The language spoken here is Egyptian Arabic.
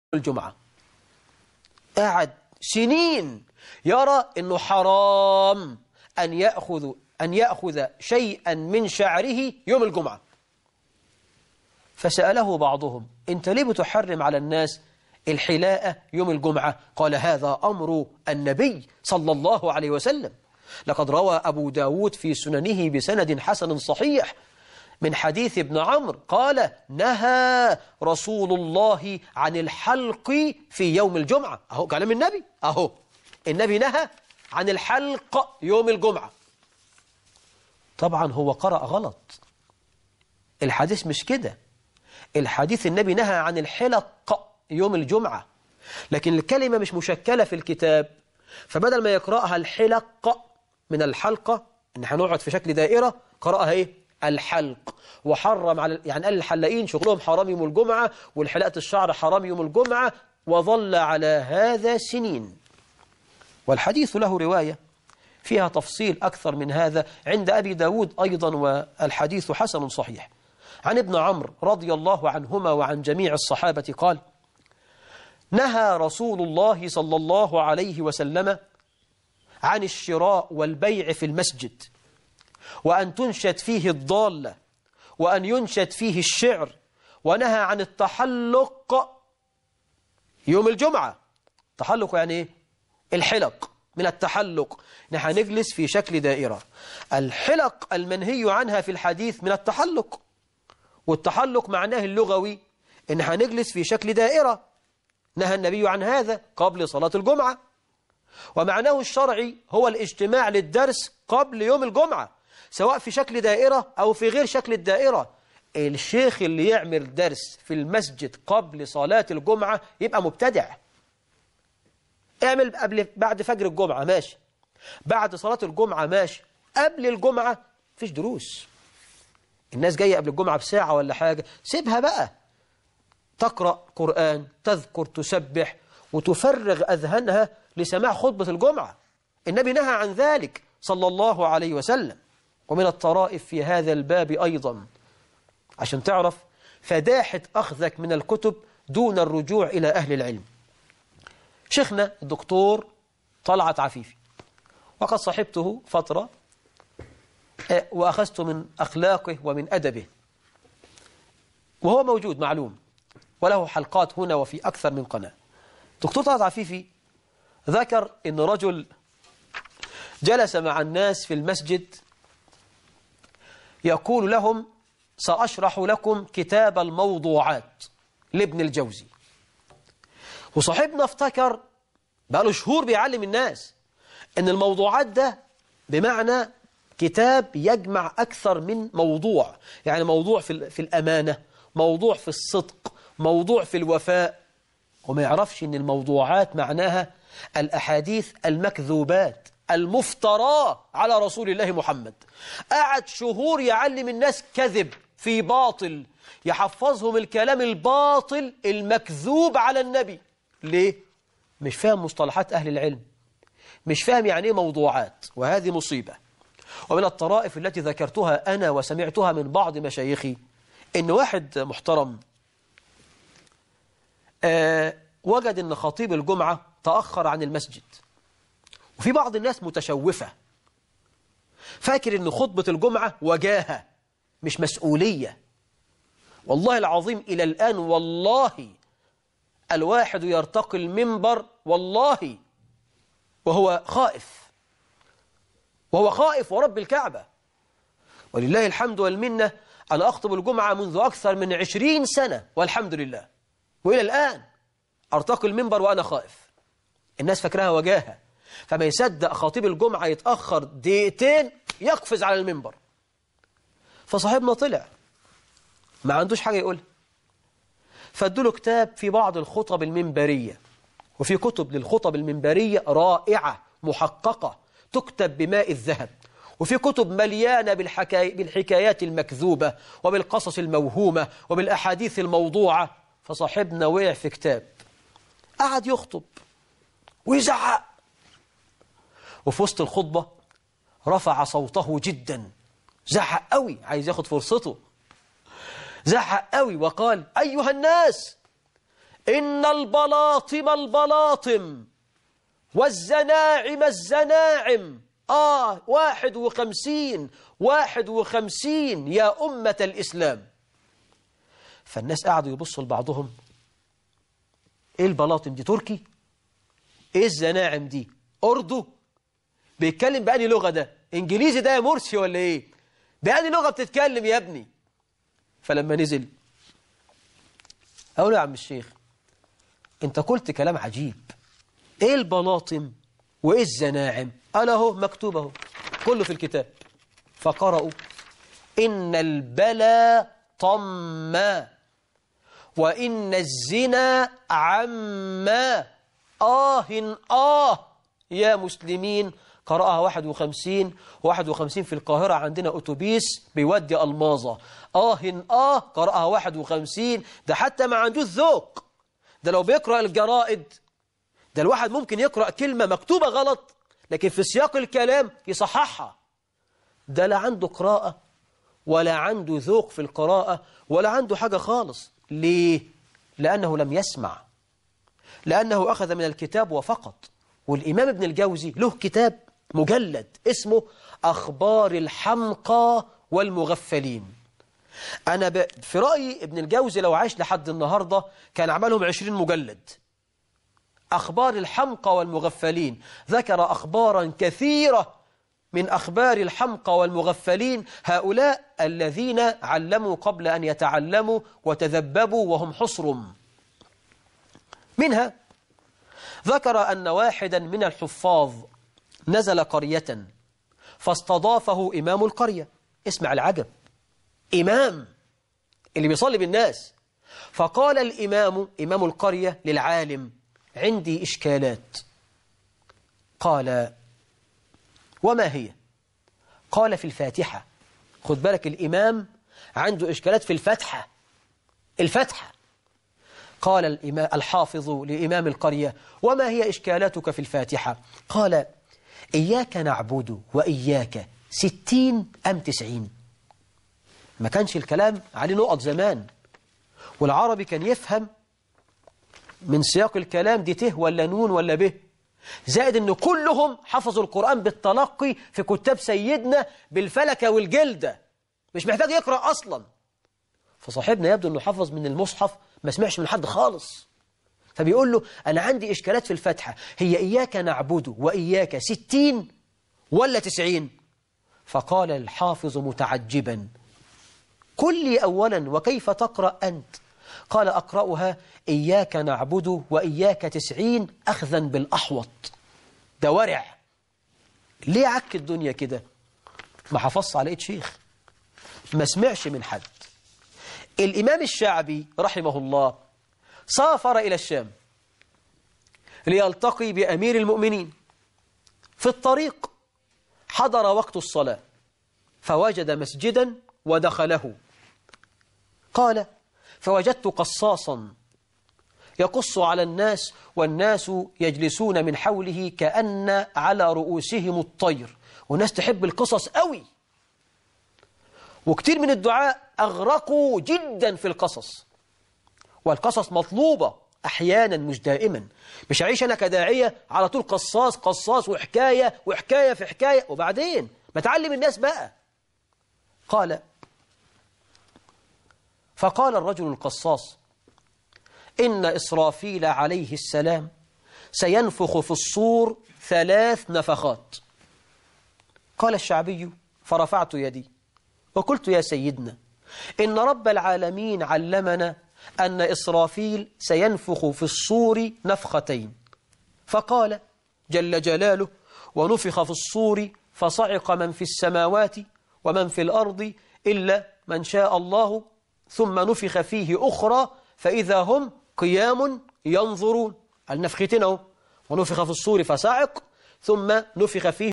الجمعة قعد سنين يرى أنه حرام أن يأخذ, أن يأخذ شيئا من شعره يوم الجمعة فسأله بعضهم أنت ليه بتحرم على الناس الحلاءة يوم الجمعة قال هذا أمر النبي صلى الله عليه وسلم لقد روى أبو داود في سننه بسند حسن صحيح من حديث ابن عمرو قال نهى رسول الله عن الحلق في يوم الجمعة أهو كلام النبي أهو النبي نهى عن الحلق يوم الجمعة طبعا هو قرأ غلط الحديث مش كده الحديث النبي نهى عن الحلق يوم الجمعة لكن الكلمة مش مشكلة في الكتاب فبدل ما يقرأها الحلق من الحلقة إن هنقعد في شكل دائرة قرأها إيه؟ الحلق وحرم على يعني قال الحلاقين شغلهم حرام يوم الجمعة والحلاقة الشعر حرام يوم الجمعة وظل على هذا سنين والحديث له رواية فيها تفصيل أكثر من هذا عند أبي داود أيضا والحديث حسن صحيح عن ابن عمرو رضي الله عنهما وعن جميع الصحابة قال نهى رسول الله صلى الله عليه وسلم عن الشراء والبيع في المسجد وأن تنشد فيه الضالة وأن ينشد فيه الشعر ونهى عن التحلق يوم الجمعة تحلق يعني ايه؟ الحلق من التحلق نحن نجلس في شكل دائرة الحلق المنهي عنها في الحديث من التحلق والتحلق معناه اللغوي إن هنجلس في شكل دائرة نهى النبي عن هذا قبل صلاة الجمعة ومعناه الشرعي هو الاجتماع للدرس قبل يوم الجمعة سواء في شكل دائرة أو في غير شكل الدائرة الشيخ اللي يعمل درس في المسجد قبل صلاة الجمعة يبقى مبتدع اعمل قبل بعد فجر الجمعة ماشي بعد صلاة الجمعة ماشي قبل الجمعة فيش دروس الناس جاية قبل الجمعة بساعة ولا حاجة سيبها بقى تقرأ قرآن تذكر تسبح وتفرغ أذهانها لسماع خطبة الجمعة النبي نهى عن ذلك صلى الله عليه وسلم ومن الطرائف في هذا الباب أيضا عشان تعرف فداحة أخذك من الكتب دون الرجوع إلى أهل العلم شيخنا الدكتور طلعت عفيفي وقد صحبته فترة وأخذت من أخلاقه ومن أدبه وهو موجود معلوم وله حلقات هنا وفي أكثر من قناة دكتور طلعت عفيفي ذكر أن رجل جلس مع الناس في المسجد يقول لهم سأشرح لكم كتاب الموضوعات لابن الجوزي وصاحبنا افتكر بقاله شهور بيعلم الناس ان الموضوعات ده بمعنى كتاب يجمع أكثر من موضوع يعني موضوع في, في الأمانة موضوع في الصدق موضوع في الوفاء وما يعرفش ان الموضوعات معناها الأحاديث المكذوبات المفترى على رسول الله محمد قعد شهور يعلم الناس كذب في باطل يحفظهم الكلام الباطل المكذوب على النبي ليه؟ مش فاهم مصطلحات أهل العلم مش فاهم يعني ايه موضوعات وهذه مصيبة ومن الطرائف التي ذكرتها أنا وسمعتها من بعض مشايخي إن واحد محترم آه وجد أن خطيب الجمعة تأخر عن المسجد وفي بعض الناس متشوفة فاكر أن خطبة الجمعة وجاهة مش مسؤولية والله العظيم إلى الآن والله الواحد يرتقي المنبر والله وهو خائف وهو خائف ورب الكعبة ولله الحمد والمنة أنا أخطب الجمعة منذ أكثر من عشرين سنة والحمد لله وإلى الآن أرتقي المنبر وأنا خائف الناس فاكراها وجاهة فما يصدق خطيب الجمعة يتأخر دقيقتين يقفز على المنبر فصاحبنا طلع ما عندوش حاجة يقولها فادوله كتاب في بعض الخطب المنبرية وفي كتب للخطب المنبرية رائعة محققة تكتب بماء الذهب وفي كتب مليانة بالحكاي بالحكايات المكذوبة وبالقصص الموهومة وبالأحاديث الموضوعة فصاحبنا وقع في كتاب قعد يخطب ويزعق وفي وسط الخطبة رفع صوته جدا زعق قوي عايز ياخد فرصته زعق قوي وقال أيها الناس إن البلاطم البلاطم والزناعم الزناعم آه واحد وخمسين واحد وخمسين يا أمة الإسلام فالناس قعدوا يبصوا لبعضهم إيه البلاطم دي تركي إيه الزناعم دي أردو بيتكلم بأني لغة ده إنجليزي ده يا مرسي ولا إيه بأني لغة بتتكلم يا ابني فلما نزل أقول يا عم الشيخ أنت قلت كلام عجيب إيه البلاطم وإيه الزناعم قال أهو مكتوب أهو كله في الكتاب فقرأوا إن البلا طما وإن الزنا عما آه آه يا مسلمين قرأها 51 51 في القاهرة عندنا أتوبيس بيودي ألماظة آه آه قرأها 51 ده حتى ما عندوش ذوق ده لو بيقرأ الجرائد ده الواحد ممكن يقرأ كلمة مكتوبة غلط لكن في سياق الكلام يصححها ده لا عنده قراءة ولا عنده ذوق في القراءة ولا عنده حاجة خالص ليه؟ لأنه لم يسمع لأنه أخذ من الكتاب وفقط والإمام ابن الجوزي له كتاب مجلد اسمه أخبار الحمقى والمغفلين أنا ب... في رأيي ابن الجوزي لو عاش لحد النهاردة كان عملهم عشرين مجلد أخبار الحمقى والمغفلين ذكر أخبارا كثيرة من أخبار الحمقى والمغفلين هؤلاء الذين علموا قبل أن يتعلموا وتذببوا وهم حصرم منها ذكر أن واحدا من الحفاظ نزل قرية فاستضافه إمام القرية اسمع العجب إمام اللي بيصلي بالناس فقال الإمام إمام القرية للعالم عندي إشكالات قال وما هي قال في الفاتحة خد بالك الإمام عنده إشكالات في الفتحة الفتحة قال الإمام الحافظ لإمام القرية وما هي إشكالاتك في الفاتحة قال إياك نعبد وإياك ستين أم تسعين ما كانش الكلام عليه نقط زمان والعربي كان يفهم من سياق الكلام دي ته ولا نون ولا به زائد ان كلهم حفظوا القرآن بالتلقي في كتاب سيدنا بالفلكة والجلدة مش محتاج يقرأ أصلا فصاحبنا يبدو انه حفظ من المصحف ما سمعش من حد خالص فبيقول له أنا عندي إشكالات في الفتحة هي إياك نعبد وإياك ستين ولا تسعين فقال الحافظ متعجبا قل لي أولا وكيف تقرأ أنت قال أقرأها إياك نعبد وإياك تسعين أخذا بالأحوط ده ورع ليه عك الدنيا كده ما حفظش على إيد شيخ ما سمعش من حد الإمام الشعبي رحمه الله سافر إلى الشام ليلتقي بأمير المؤمنين في الطريق حضر وقت الصلاة فوجد مسجدا ودخله قال فوجدت قصاصا يقص على الناس والناس يجلسون من حوله كأن على رؤوسهم الطير والناس تحب القصص قوي وكتير من الدعاء أغرقوا جدا في القصص والقصص مطلوبة أحيانا مش دائما مش أعيش أنا كداعية على طول قصاص قصاص وحكاية وحكاية في حكاية وبعدين ما تعلم الناس بقى قال فقال الرجل القصاص إن إسرافيل عليه السلام سينفخ في الصور ثلاث نفخات قال الشعبي فرفعت يدي وقلت يا سيدنا إن رب العالمين علمنا أن إسرافيل سينفخ في الصور نفختين فقال جل جلاله ونفخ في الصور فصعق من في السماوات ومن في الأرض إلا من شاء الله ثم نفخ فيه أخرى فإذا هم قيام ينظرون النفختين ونفخ في الصور فصعق ثم نفخ فيه